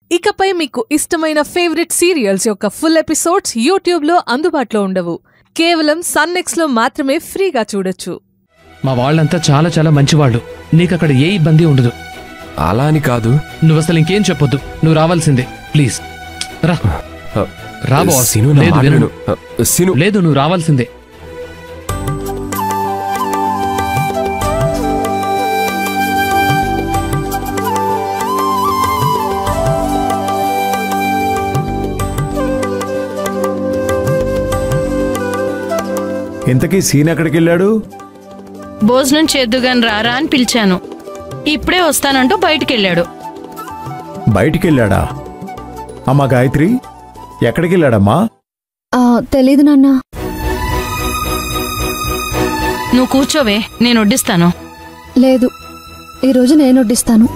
ఇకపై మీకు ఇష్టమైన ఫేవరెట్ సీరియల్స్ యొక్క ఫుల్ ఎపిసోడ్స్ యూట్యూబ్లో అందుబాటులో ఉండవు కేవలం సన్నెక్స్లో మాత్రమే ఫ్రీగా చూడొచ్చు మా వాళ్ళంతా చాలా చాలా మంచివాళ్ళు నీకక్కడ ఏ ఇబ్బంది ఉండదు అలా అని కాదు నువ్వు అసలు ఇంకేం చెప్పొద్దు నువ్వు రావాల్సిందే ప్లీజ్ రా రా బాస్ సిను నా లేదు మాట వినను విను. సిను లేదు నువ్వు రావాల్సిందే ఇంతకీ సీన్ ఎక్కడికి వెళ్ళాడు భోజనం చేద్దుగాని రారా అని పిలిచాను ఇప్పుడే వస్తానంటూ బయటికెళ్ళాడు బయటికి వెళ్ళాడా అమ్మా గాయత్రి ఎక్కడికి వెళ్ళాడమ్మా ఆ, తెలీదు నాన్న నువ్వు కూర్చోవే నేను వడ్డిస్తాను లేదు ఈరోజు నేను వడ్డిస్తాను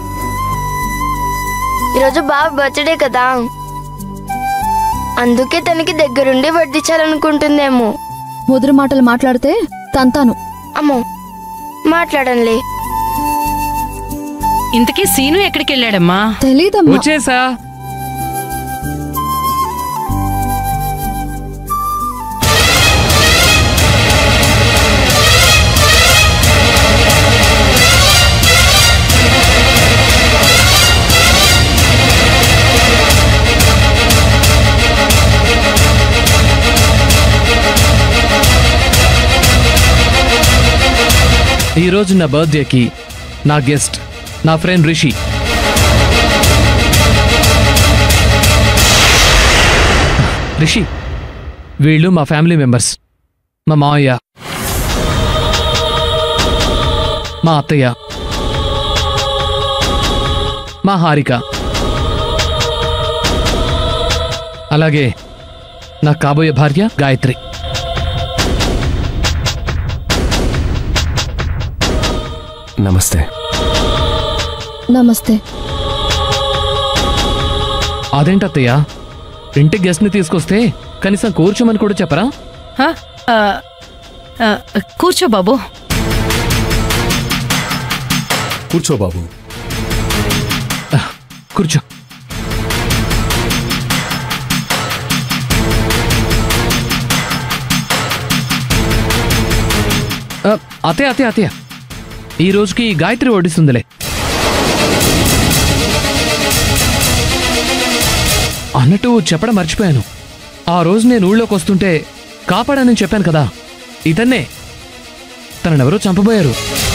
ఈరోజు బాబు బర్త్డే కదా అందుకే తనకి దగ్గరుండి వడ్డించాలనుకుంటుందేమో ముదురు మాటలు మాట్లాడితే తంతాను అమ్మో మాట్లాడంలే ఇంతకీ సీను ఎక్కడికి వెళ్ళాడమ్మా తెలీదమ్మా వచ్చేసా ఈరోజు నా బర్త్డేకి నా గెస్ట్ నా ఫ్రెండ్ రిషి రిషి వీళ్ళు మా ఫ్యామిలీ మెంబర్స్ మా మావయ్య మా అత్తయ్య మా హారిక అలాగే నా కాబోయే భార్య గాయత్రి నమస్తే నమస్తే అదేంటత్తయ్య ఇంటికి గెస్ట్ని తీసుకొస్తే కనీసం కూర్చోమని కూడా చెప్పరా హ? ఆ, ఆ, కూర్చో బాబు కూర్చో బాబు కూర్చో ఆ, అతే అతే అతయ్య ఈ రోజుకి గాయత్రి వడ్డిస్తుందిలే అన్నట్టు చెప్పడం మర్చిపోయాను ఆ రోజు నేను ఊళ్ళోకి వస్తుంటే కాపాడనని చెప్పాను కదా ఇతన్నే తననెవరో చంపబోయారు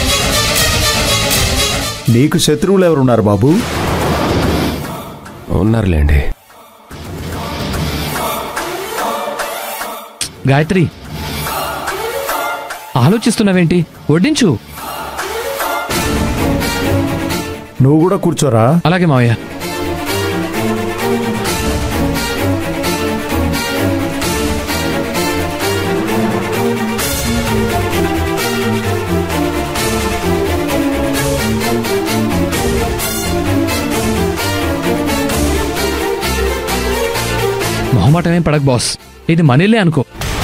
నీకు శత్రువులు ఎవరున్నారు బాబు ఉన్నారులేండి గాయత్రి ఆలోచిస్తున్నావేంటి వడ్డించు నువ్వు కూడా కూర్చోరా అలాగే మావయ్య మొహమాటమేం పడక బాస్ ఇది మనీలే అనుకో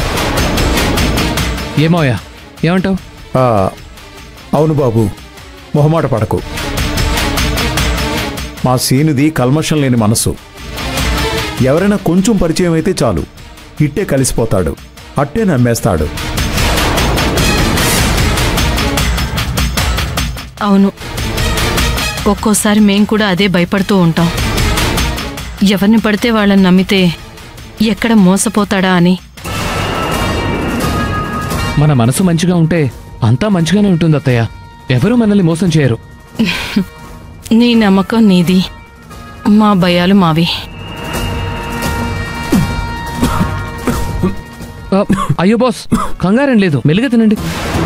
ఏమోయా ఏమంటావు ఆ, అవును బాబు మొహమాట పడకు మా సీనుది కల్మషం లేని మనసు ఎవరైనా కొంచెం పరిచయం అయితే చాలు ఇట్టే కలిసిపోతాడు అట్టే నమ్మేస్తాడు అవును ఒక్కోసారి మేం కూడా అదే భయపడుతూ ఉంటాం ఎవరిని పడితే వాళ్ళని నమ్మితే ఎక్కడ మోసపోతాడా అని మన మనసు మంచిగా ఉంటే అంతా మంచిగానే ఉంటుంది అత్తయ్య ఎవరూ మనల్ని మోసం చేయరు నీ నమ్మకం నీది మా భయాలు మావి ఆ, అయ్యో బాస్ కంగారేం లేదు మెల్లిగా తినండి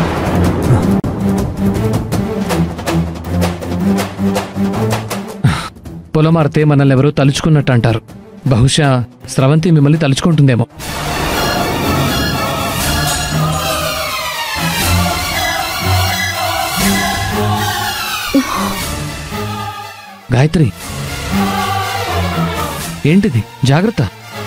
పొలమారితే మనల్ని ఎవరో తలుచుకున్నట్టు అంటారు బహుశా స్రవంతి మిమ్మల్ని తలుచుకుంటుందేమో గాయత్రి ఏంటిది జాగ్రత్త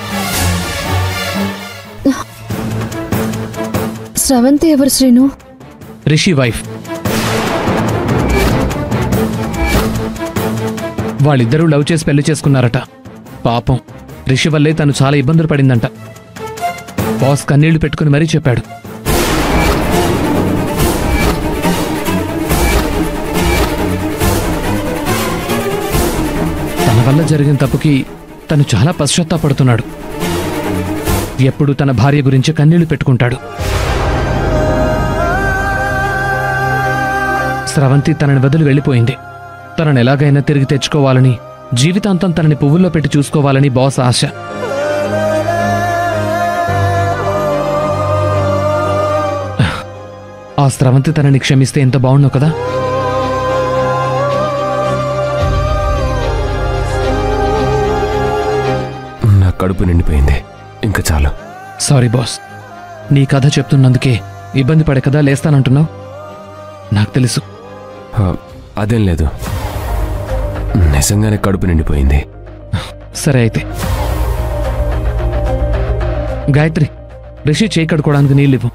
స్రవంతి ఎవరు శ్రీను రిషి వైఫ్ వాళ్ళిద్దరూ లవ్ చేసి పెళ్లి చేసుకున్నారట పాపం రిషి వల్లే తను చాలా ఇబ్బందులు పడిందంట బాస్ కన్నీళ్లు పెట్టుకుని మరీ చెప్పాడు తన వల్ల జరిగిన తప్పుకి తను చాలా పశ్చాత్తాపడుతున్నాడు ఎప్పుడు తన భార్య గురించి కన్నీళ్లు పెట్టుకుంటాడు స్రవంతి తనని వదిలి వెళ్ళిపోయింది తనను ఎలాగైనా తిరిగి తెచ్చుకోవాలని జీవితాంతం తనని పువ్వుల్లో పెట్టి చూసుకోవాలని బాస్ ఆశ ఆ స్రవంతి తనని క్షమిస్తే ఎంత బాగుండవు కదా నా కడుపు నిండిపోయింది ఇంకా చాలు సారీ బాస్ నీ కథ చెప్తున్నందుకే ఇబ్బంది పడే కదా లేస్తానంటున్నావు నాకు తెలుసు ఆ, అదేం లేదు నిజంగానే కడుపు నిండిపోయింది సరే అయితే గాయత్రి రిషి చేయి కడుకోవడానికి నీళ్ళివ్వు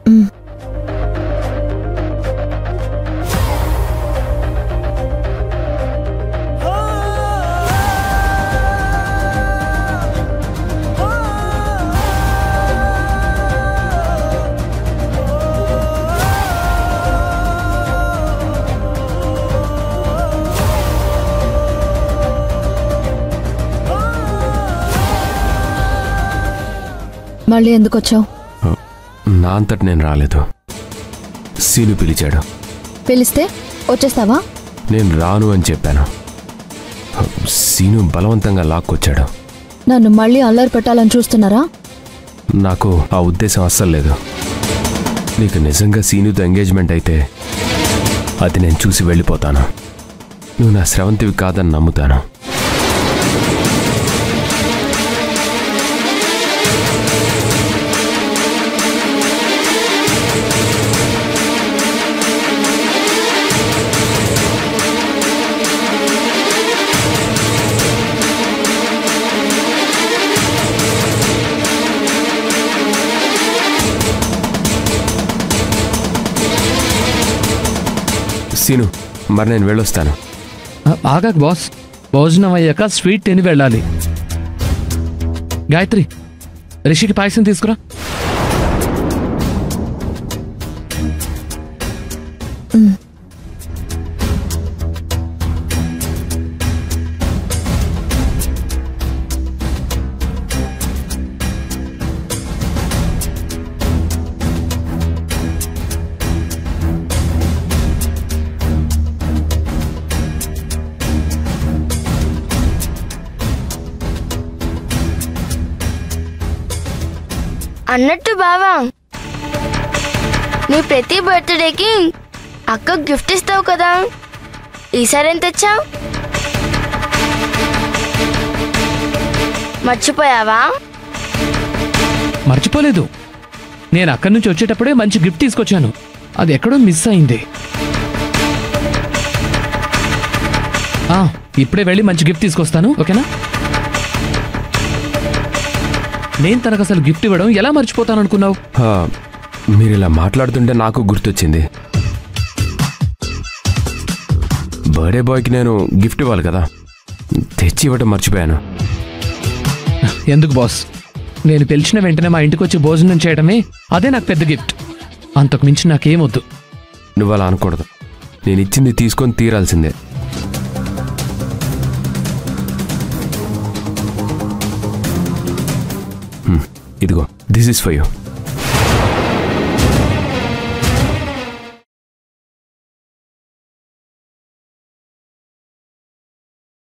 మళ్ళీ ఎందుకు వచ్చావు ఆ, నా అంతటి నేను రాలేదు సీను పిలిచాడు పిలిస్తే వచ్చేస్తావా నేను రాను అని చెప్పాను ఆ, సీను బలవంతంగా లాక్కొచ్చాడు నన్ను మళ్ళీ అల్లరి పెట్టాలని చూస్తున్నారా నాకు ఆ ఉద్దేశం అస్సలు లేదు నీకు నిజంగా సీనుతో ఎంగేజ్మెంట్ అయితే అది నేను చూసి వెళ్ళిపోతాను నువ్వు నా స్రవంతివి కాదని నమ్ముతాను సీను మరి నేను వెళ్ళొస్తాను ఆ, ఆగాక బాస్ భోజనం అయ్యాక స్వీట్ తిని వెళ్ళాలి గాయత్రి రిషికి పాయసం తీసుకురా అన్నట్టు బావా నీ ప్రతి బర్త్డేకి అక్క గిఫ్ట్ ఇస్తావు కదా ఈసారి ఏం తెచ్చావు మర్చిపోయావా మర్చిపోలేదు నేను అక్కడి నుంచి వచ్చేటప్పుడే మంచి గిఫ్ట్ తీసుకొచ్చాను అది ఎక్కడో మిస్ అయింది ఆ, ఇప్పుడే వెళ్ళి మంచి గిఫ్ట్ తీసుకొస్తాను ఓకేనా నేను తనకు అసలు గిఫ్ట్ ఇవ్వడం ఎలా మర్చిపోతాను అనుకున్నావు ఆ, మీరు ఇలా మాట్లాడుతుంటే నాకు గుర్తొచ్చింది బర్త్డే బాయ్కి నేను గిఫ్ట్ ఇవ్వాలి కదా తెచ్చి ఇవ్వటం మర్చిపోయాను ఎందుకు బాస్ నేను పిలిచిన వెంటనే మా ఇంటికి వచ్చి భోజనం చేయడమే అదే నాకు పెద్ద గిఫ్ట్ అంతకు మించి నాకేమొద్దు నువ్వు అలా అనకూడదు నేను ఇచ్చింది తీసుకొని తీరాల్సిందే హ్మ్, ఇదిగో దిస్ ఇస్ ఫర్ యూ